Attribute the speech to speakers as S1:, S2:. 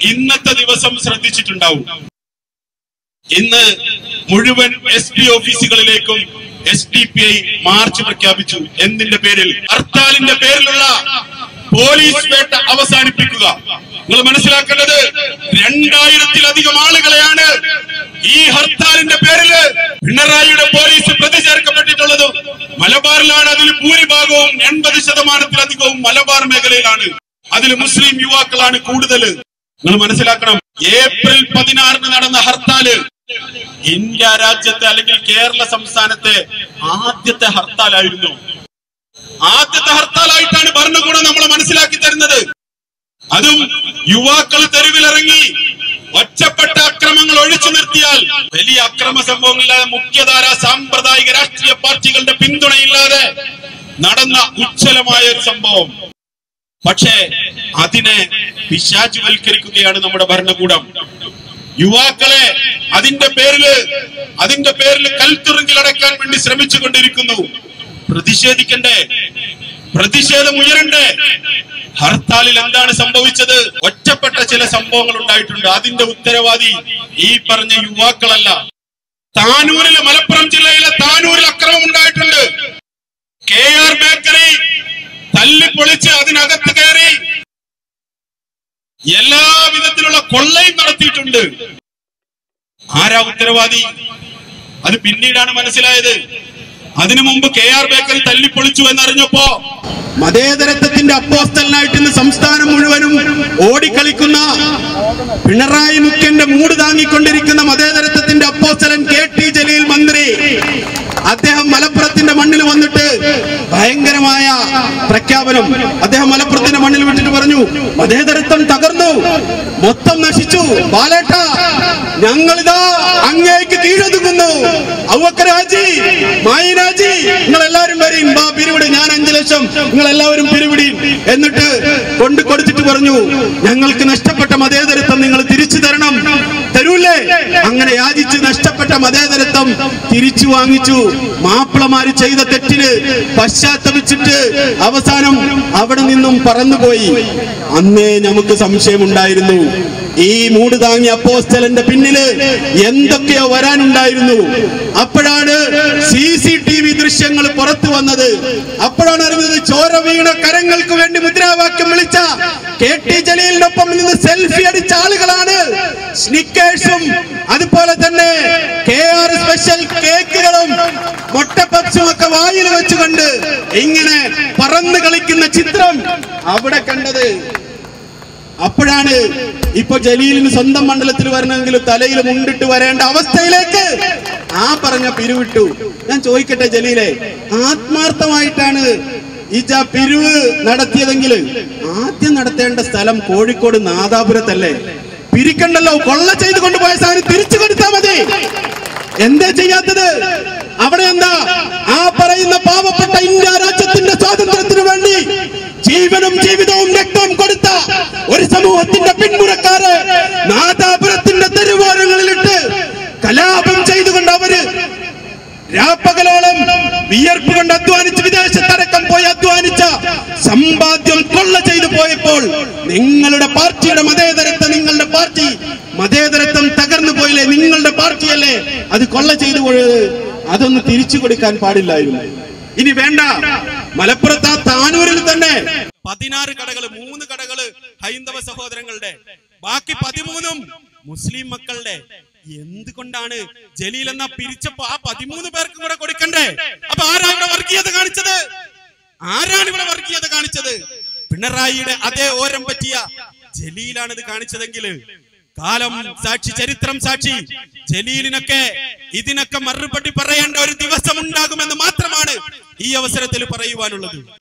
S1: ഇന്നത്തെ ദിവസം ശ്രദ്ധിച്ചിട്ടുണ്ടാവും ഇന്ന് മുഴുവൻ എസ് പി ഓഫീസുകളിലേക്കും S D P I march പ്രഖ്യാപിച്ചു എന്തിന്റെ പേരിൽ ഹർത്താലിന്റെ പേരിലുള്ള പോലീസ് വേട്ട അവസാനിപ്പിക്കുക നിങ്ങൾ മനസ്സിലാക്കേണ്ടത് രണ്ടായിരത്തിലധികം ആളുകളെയാണ് ഈ ഹർത്താലിന്റെ പേരില് പിണറായിയുടെ പോലീസ് പ്രതി ചേർക്കപ്പെട്ടിട്ടുള്ളത് മലബാറിലാണ് അതിൽ ഭൂരിഭാഗവും എൺപത് ശതമാനത്തിലധികവും മലബാർ മേഖലയിലാണ് അതിൽ മുസ്ലിം യുവാക്കളാണ് കൂടുതൽ നിങ്ങൾ മനസ്സിലാക്കണം ഏപ്രിൽ പതിനാറിന് നടന്ന ഹർത്താല് ഇന്ത്യ രാജ്യത്തെ അല്ലെങ്കിൽ കേരള സംസ്ഥാനത്തെ ആദ്യത്തെ ഹർത്താലായിരുന്നു ആദ്യത്തെ ഹർത്താലായിട്ടാണ് ഭരണകൂടം നമ്മളെ മനസ്സിലാക്കി തരുന്നത് അതും യുവാക്കൾ തെരുവിലിറങ്ങി ഒറ്റപ്പെട്ട അക്രമങ്ങൾ ഒഴിച്ചു നിർത്തിയാൽ വലിയ അക്രമ സംഭവങ്ങളില്ലാതെ മുഖ്യധാര സാമ്പ്രദായിക രാഷ്ട്രീയ പാർട്ടികളുടെ പിന്തുണയില്ലാതെ നടന്ന ഉജ്ജ്വലമായ ഒരു സംഭവം പക്ഷേ അതിനെ പിശാചുവൽക്കരിക്കുകയാണ് നമ്മുടെ ഭരണകൂടം യുവാക്കളെ അതിന്റെ പേരില് അതിന്റെ പേരിൽ കൽത്തുറുങ്കിലടക്കാൻ വേണ്ടി ശ്രമിച്ചുകൊണ്ടിരിക്കുന്നു പ്രതിഷേധിക്കണ്ടേ പ്രതിഷേധം ഉയരണ്ടേ ഹർത്താലിൽ എന്താണ് സംഭവിച്ചത് ഒറ്റപ്പെട്ട ചില സംഭവങ്ങൾ ഉണ്ടായിട്ടുണ്ട് അതിന്റെ ഉത്തരവാദി ഈ പറഞ്ഞ യുവാക്കളല്ല താനൂരിലെ മലപ്പുറം ജില്ലയിലെ താനൂരിൽ അക്രമം ഉണ്ടായിട്ടുണ്ട് കെ ആർ ബേക്കറി തല്ലിപ്പൊളിച്ച് അതിനകത്ത് കയറി എല്ലാ വിധത്തിലുള്ള കൊള്ളയും നടത്തിയിട്ടുണ്ട് ആരാ ഉത്തരവാദി അത് പിന്നീടാണ് മനസ്സിലായത് അതിനു മുമ്പ് കെ ആർ ബേക്കറി തല്ലിപ്പൊളിച്ചു എന്നറിഞ്ഞപ്പോ
S2: മതേതരത്വത്തിന്റെ അപ്പോസ്തലനായിട്ട് ഇന്ന് സംസ്ഥാനം മുഴുവനും ഓടിക്കളിക്കുന്ന പിണറായി മുഖ്യന്റെ മൂട് താങ്ങിക്കൊണ്ടിരിക്കുന്ന മതേതരത്വത്തിന്റെ അപ്പോസ്തലൻ കെ ടി ജലീൽ മന്ത്രി അദ്ദേഹം മലപ്പുറത്തിന്റെ മണ്ണിൽ വന്നിട്ട് ഭയങ്കരമായ പ്രഖ്യാപനം അദ്ദേഹം മലപ്പുറത്തിന്റെ മണ്ണിൽ വിട്ടിട്ട് പറഞ്ഞു മതേതരത്വം തകർന്നു മൊത്തം നശിച്ചു ബാലേട്ട ഞങ്ങളിതാ അങ്ങേക്ക് കീഴൊതുങ്ങുന്നു ഔവക്കരാജി മായിരാജി നിങ്ങൾ എല്ലാവരും വരും ബാ പിരിവിട് ഞാൻ അഞ്ചു ലക്ഷം നിങ്ങൾ എല്ലാവരും പിരിവിടി എന്നിട്ട് കൊണ്ടു കൊടുത്തിട്ട് പറഞ്ഞു ഞങ്ങൾക്ക് നഷ്ടപ്പെട്ട മതേതരത്വം നിങ്ങൾ തിരിച്ചു തരണം തരൂല്ലേ അങ്ങനെ യാചിച്ച് നഷ്ടപ്പെട്ട മതേതരത്വം തിരിച്ചു വാങ്ങിച്ചു മാപ്പിളമാര് ചെയ്ത തെറ്റിന് പശ്ചാത്തപിച്ചിട്ട് അവസാനം അവിടെ നിന്നും പറന്നുപോയി അന്നേ നമുക്ക് സംശയമുണ്ടായിരുന്നു ഈ മൂട് താങ്ങിയ അപ്പോസ്തലന്റെ പിന്നില് എന്തൊക്കെയോ വരാനുണ്ടായിരുന്നു അപ്പോഴാണ് സി സി ടി വി ദൃശ്യങ്ങൾ പുറത്തു വന്നത് അപ്പോഴാണ് അറിഞ്ഞത് ചോര വീണ കരങ്ങൾക്ക് വേണ്ടി മുദ്രാവാക്യം വിളിച്ച കെ ടി ജലീലിനൊപ്പം നിന്ന് സെൽഫി അടിച്ച ആളുകളാണ് സ്നിക്കേഴ്സും അതുപോലെ തന്നെ കെ ആർ സ്പെഷ്യൽ കേക്കുകളും മുട്ടപ്പപ്സും ഒക്കെ വായിൽ വെച്ചുകൊണ്ട് ഇങ്ങനെ പറന്ന് കളിക്കുന്ന ചിത്രം അവിടെ കണ്ടത് അപ്പോഴാണ് ഇപ്പൊ ജലീലിന് സ്വന്തം മണ്ഡലത്തിൽ വരണമെങ്കിൽ തലയിൽ മുണ്ടിട്ട് വരേണ്ട അവസ്ഥയിലേക്ക് ആ പറഞ്ഞ പിരിവിട്ടു ഞാൻ ചോദിക്കട്ടെ ജലീലെ ആത്മാർത്ഥമായിട്ടാണ് ഈ ജ പിരിവ് നടത്തിയതെങ്കിൽ ആദ്യം നടത്തേണ്ട സ്ഥലം കോഴിക്കോട് നാദാപുരത്തല്ലേ പിരിക്കണ്ടല്ലോ കൊള്ള ചെയ്ത് കൊണ്ടുപോയ സാധനം തിരിച്ചു കൊടുത്താൽ മതി എന്താ ചെയ്യാത്തത് അവിടെ എന്താ ആ പറയുന്ന പാവപ്പെട്ട ഇന്ത്യ രാജ്യത്തിന്റെ സ്വാതന്ത്ര്യത്തിന് വേണ്ടി ജീവനും ജീവിതവും രക്തവും കൊടുത്ത ഒരു സമൂഹത്തിന്റെ പിന്മുറക്കാര് നാദാപുരത്തിന്റെ തെരുവോരങ്ങളിലിട്ട് കലാപം ചെയ്തുകൊണ്ട് അവര് രാപ്പകലോളം വിയർപ്പ് കൊണ്ട് അധ്വാനിച്ച് വിദേശത്തടക്കം പോയി അധ്വാനിച്ച സമ്പാദ്യം കൊള്ള ചെയ്തു പോയപ്പോൾ നിങ്ങളുടെ പാർട്ടിയുടെ മതേതരത്വം നിങ്ങളുടെ പാർട്ടി മതേതരത്വം തകർന്നു പോയില്ലേ നിങ്ങളുടെ പാർട്ടിയല്ലേ അത് കൊള്ള ചെയ്തു പോയത് അതൊന്ന് തിരിച്ചു കൊടുക്കാൻ പാടില്ലായിരുന്നു ഇനി വേണ്ട മലപ്പുറത്ത് ആ താനൂരിൽ തന്നെ
S1: പതിനാറ് കടകൾ മൂന്ന് കടകള് ഹൈന്ദവ സഹോദരങ്ങളുടെ ബാക്കി പതിമൂന്നും മുസ്ലിം മക്കളുടെ എന്തുകൊണ്ടാണ് ജലീൽ എന്ന പിരിച്ചപ്പോ ആ പതിമൂന്ന് പേർക്കും കൂടെ കൊടുക്കണ്ടേ അപ്പൊ ആരാ ഇവിടെ വർഗീയത കാണിച്ചത് ആരാണ് ഇവിടെ വർഗീയത കാണിച്ചത് പിണറായിയുടെ അതേ ഓരം പറ്റിയ ജലീലാണ് ഇത് കാണിച്ചതെങ്കിൽ കാലം സാക്ഷി ചരിത്രം സാക്ഷി ജലീലിനൊക്കെ ഇതിനൊക്കെ മറുപടി പറയേണ്ട ഒരു ദിവസം ഉണ്ടാകുമെന്ന് മാത്രമാണ് ഈ അവസരത്തിൽ പറയുവാനുള്ളത്